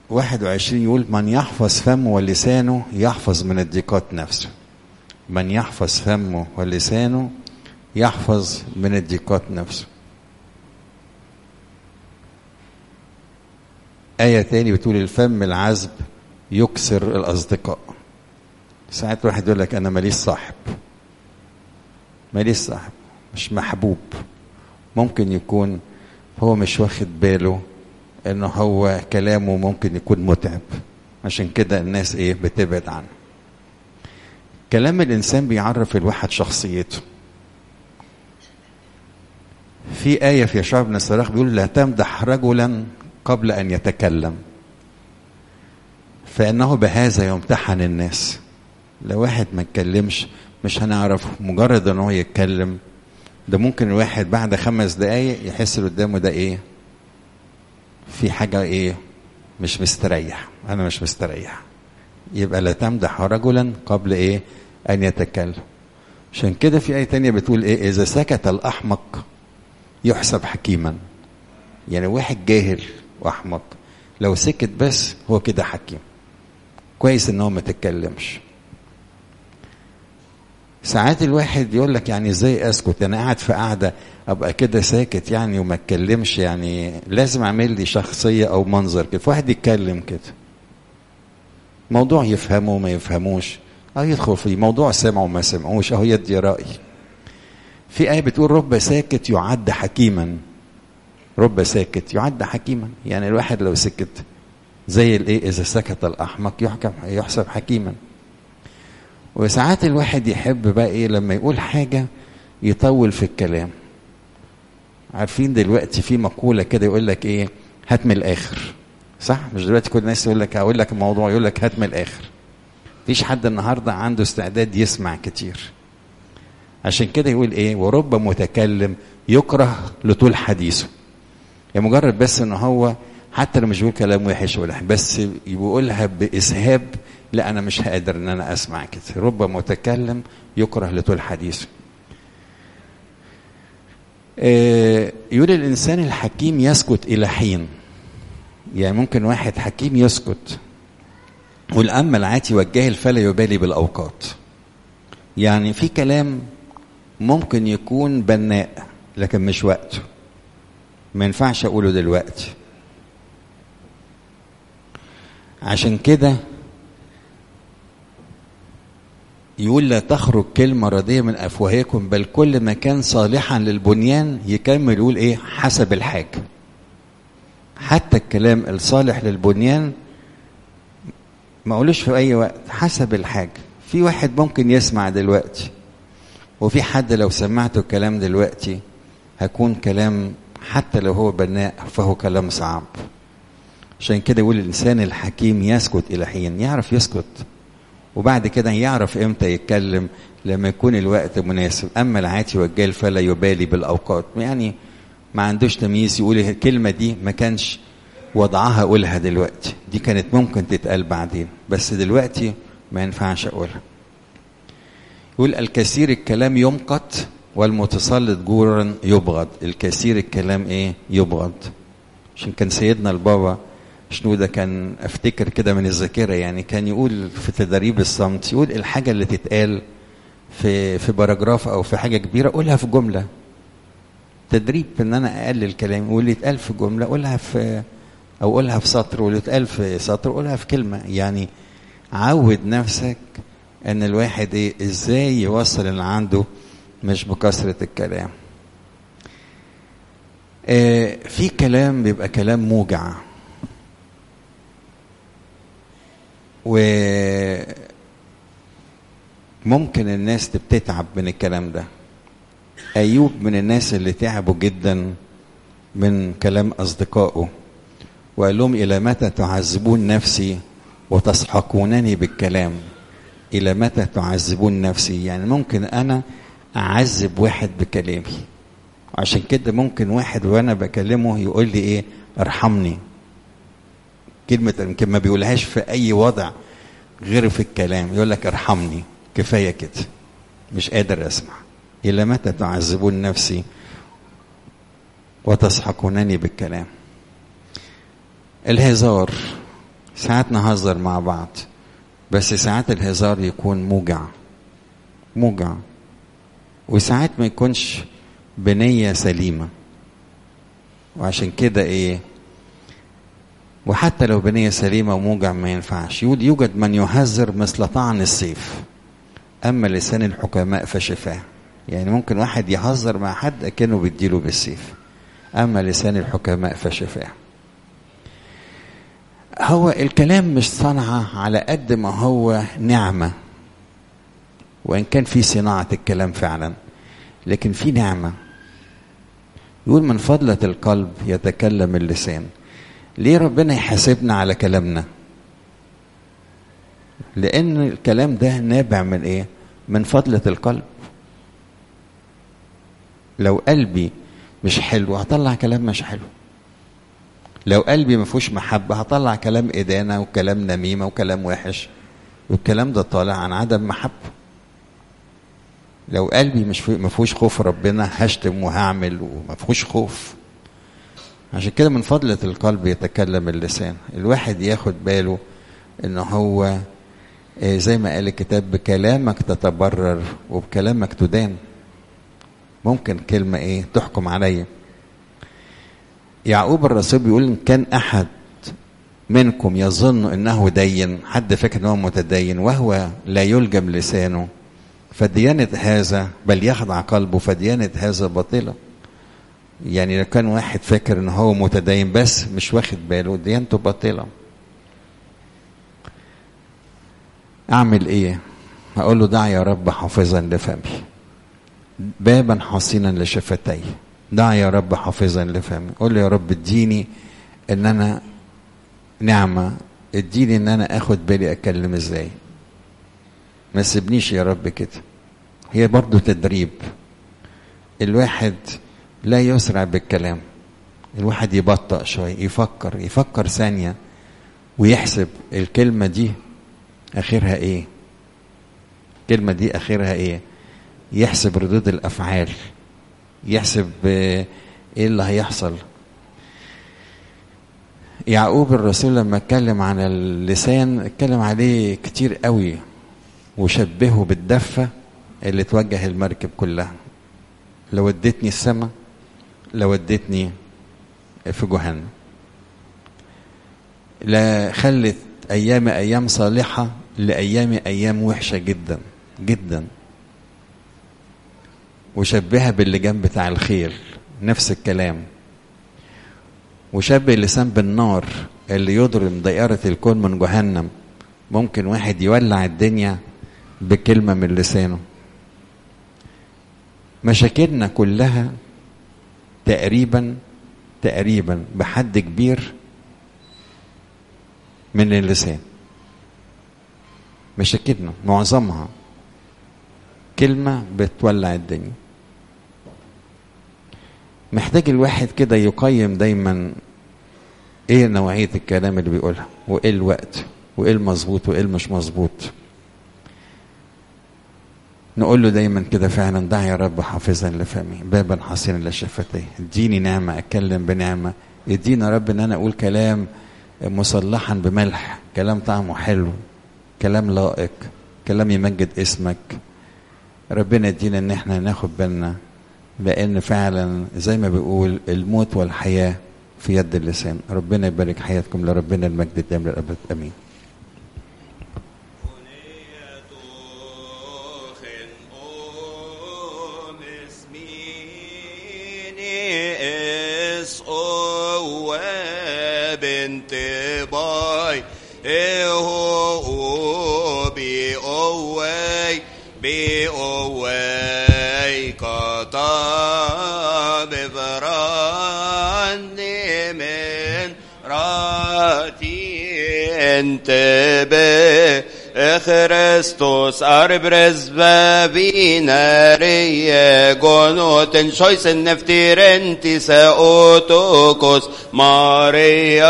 21 يقول من يحفظ فمه ولسانه يحفظ من الضيقات نفسه من يحفظ فمه ولسانه يحفظ من الضيقات نفسه آية تاني بتقول الفم العذب يكسر الأصدقاء ساعات واحد يقول لك أنا ماليش صاحب ماليش صاحب مش محبوب ممكن يكون هو مش واخد باله انه هو كلامه ممكن يكون متعب عشان كده الناس ايه بتبعد عنه كلام الانسان بيعرف الواحد شخصيته في آية في يشوع بن الصراخ بيقول لا تمدح رجلا قبل أن يتكلم فإنه بهذا يمتحن الناس لو واحد ما اتكلمش مش هنعرفه مجرد ان هو يتكلم ده ممكن الواحد بعد خمس دقايق يحس اللي قدامه ده ايه في حاجة ايه مش مستريح انا مش مستريح يبقى لا تمدح رجلا قبل ايه ان يتكلم عشان كده في آية تانية بتقول ايه اذا سكت الاحمق يحسب حكيما يعني واحد جاهل واحمق لو سكت بس هو كده حكيم كويس ان هو ما تتكلمش ساعات الواحد يقول لك يعني ازاي اسكت انا قاعد في قاعده ابقى كده ساكت يعني وما اتكلمش يعني لازم اعمل لي شخصيه او منظر كده واحد يتكلم كده موضوع يفهمه وما يفهموش او يدخل فيه موضوع سمعه وما سمعوش اهو يدي راي في آية بتقول رب ساكت يعد حكيما رب ساكت يعد حكيما يعني الواحد لو سكت زي الايه اذا سكت الاحمق يحكم يحسب حكيما وساعات الواحد يحب بقى ايه لما يقول حاجة يطول في الكلام عارفين دلوقتي في مقولة كده يقول لك ايه هات من الاخر صح مش دلوقتي كل الناس يقول لك هقول لك الموضوع يقول لك هات من الاخر مفيش حد النهارده عنده استعداد يسمع كتير عشان كده يقول ايه ورب متكلم يكره لطول حديثه يعني مجرد بس ان هو حتى لو مش بيقول كلام وحش ولا بس بيقولها باسهاب لا انا مش هقدر ان انا اسمع كده رب متكلم يكره لطول حديثه آه يقول الانسان الحكيم يسكت الى حين يعني ممكن واحد حكيم يسكت والاما العاتي والجاهل فلا يبالي بالاوقات يعني في كلام ممكن يكون بناء لكن مش وقته ما ينفعش اقوله دلوقتي عشان كده يقول لا تخرج كلمة رديئة من أفواهكم بل كل ما كان صالحا للبنيان يكمل يقول إيه حسب الحاجة حتى الكلام الصالح للبنيان ما أقولوش في أي وقت حسب الحاجة في واحد ممكن يسمع دلوقتي وفي حد لو سمعته الكلام دلوقتي هيكون كلام حتى لو هو بناء فهو كلام صعب عشان كده يقول الإنسان الحكيم يسكت إلى حين يعرف يسكت وبعد كده يعرف امتى يتكلم لما يكون الوقت مناسب اما العاتي والجال فلا يبالي بالاوقات يعني ما عندوش تمييز يقول الكلمه دي ما كانش وضعها اقولها دلوقتي دي كانت ممكن تتقال بعدين بس دلوقتي ما ينفعش اقولها يقول الكثير الكلام يمقت والمتسلط جورا يبغض الكثير الكلام ايه يبغض عشان كان سيدنا البابا شنو ده كان افتكر كده من الذاكره يعني كان يقول في تدريب الصمت يقول الحاجه اللي تتقال في في باراجراف او في حاجه كبيره قولها في جمله تدريب ان انا اقلل كلامي واللي يتقال في جمله قولها في او قولها في سطر واللي يتقال في سطر قولها في كلمه يعني عود نفسك ان الواحد ايه ازاي يوصل اللي عنده مش بكثره الكلام آه في كلام بيبقى كلام موجع وممكن الناس بتتعب من الكلام ده ايوب من الناس اللي تعبوا جدا من كلام اصدقائه وقال لهم الى متى تعذبون نفسي وتسحقونني بالكلام الى متى تعذبون نفسي يعني ممكن انا اعذب واحد بكلامي عشان كده ممكن واحد وانا بكلمه يقول لي ايه ارحمني كلمة يمكن ما بيقولهاش في أي وضع غير في الكلام يقول لك ارحمني كفاية كده مش قادر أسمع إلى متى تعذبون نفسي وتسحقونني بالكلام الهزار ساعات نهزر مع بعض بس ساعات الهزار يكون موجع موجع وساعات ما يكونش بنية سليمة وعشان كده ايه وحتى لو بنية سليمة وموجع ما ينفعش يقول يوجد من يهذر مثل طعن السيف أما لسان الحكماء فشفاه يعني ممكن واحد يهزر مع حد أكنه بيديله بالسيف أما لسان الحكماء فشفاه هو الكلام مش صنعة على قد ما هو نعمة وإن كان في صناعة الكلام فعلا لكن في نعمة يقول من فضلة القلب يتكلم اللسان ليه ربنا يحاسبنا على كلامنا لأن الكلام ده نابع من إيه من فضلة القلب لو قلبي مش حلو هطلع كلام مش حلو لو قلبي ما فيهوش محبة هطلع كلام إدانة وكلام نميمة وكلام وحش والكلام ده طالع عن عدم محبة لو قلبي مش ما فيهوش خوف ربنا هشتم وهعمل وما فيهوش خوف عشان كده من فضلة القلب يتكلم اللسان الواحد ياخد باله ان هو زي ما قال الكتاب بكلامك تتبرر وبكلامك تدان ممكن كلمة ايه تحكم عليا يعقوب الرسول بيقول ان كان احد منكم يظن انه دين حد فاكر ان هو متدين وهو لا يلجم لسانه فديانة هذا بل يخضع قلبه فديانة هذا باطلة يعني لو كان واحد فاكر ان هو متدين بس مش واخد باله ديانته باطلة اعمل ايه هقول له دع يا رب حافظا لفمي بابا حصينا لشفتي دع يا رب حافظا لفمي قول له يا رب اديني ان انا نعمة اديني ان انا اخد بالي اتكلم ازاي ما سيبنيش يا رب كده هي برضو تدريب الواحد لا يسرع بالكلام الواحد يبطأ شوية يفكر يفكر ثانية ويحسب الكلمة دي آخرها إيه الكلمة دي آخرها إيه يحسب ردود الأفعال يحسب إيه اللي هيحصل يعقوب الرسول لما اتكلم عن اللسان اتكلم عليه كتير قوي وشبهه بالدفة اللي توجه المركب كلها لو اديتني السماء لو اديتني في جهنم لا خلت ايام ايام صالحة لايام ايام وحشة جدا جدا وشبهها باللجام بتاع الخيل نفس الكلام وشبه اللسان بالنار اللي يضرم دائرة الكون من جهنم ممكن واحد يولع الدنيا بكلمة من لسانه مشاكلنا كلها تقريبا تقريبا بحد كبير من اللسان مشاكلنا معظمها كلمة بتولع الدنيا محتاج الواحد كده يقيم دايما ايه نوعية الكلام اللي بيقولها وايه الوقت وايه المظبوط وايه المش مظبوط نقول له دايما كده فعلا دع يا رب حافظا لفمي بابا حصينا لشفتي اديني نعمة اتكلم بنعمة ادينا رب ان انا اقول كلام مصلحا بملح كلام طعمه حلو كلام لائق كلام يمجد اسمك ربنا يدينا ان احنا ناخد بالنا لان فعلا زي ما بيقول الموت والحياة في يد اللسان ربنا يبارك حياتكم لربنا المجد الدائم للابد امين بنت باي هو بي اوي بي اوي كطاب براني من راتي انتبه Χριστός αρμπρες βαβίναρίε γονότεν σόισεν νευτήρεν της εωτόκος Μαρία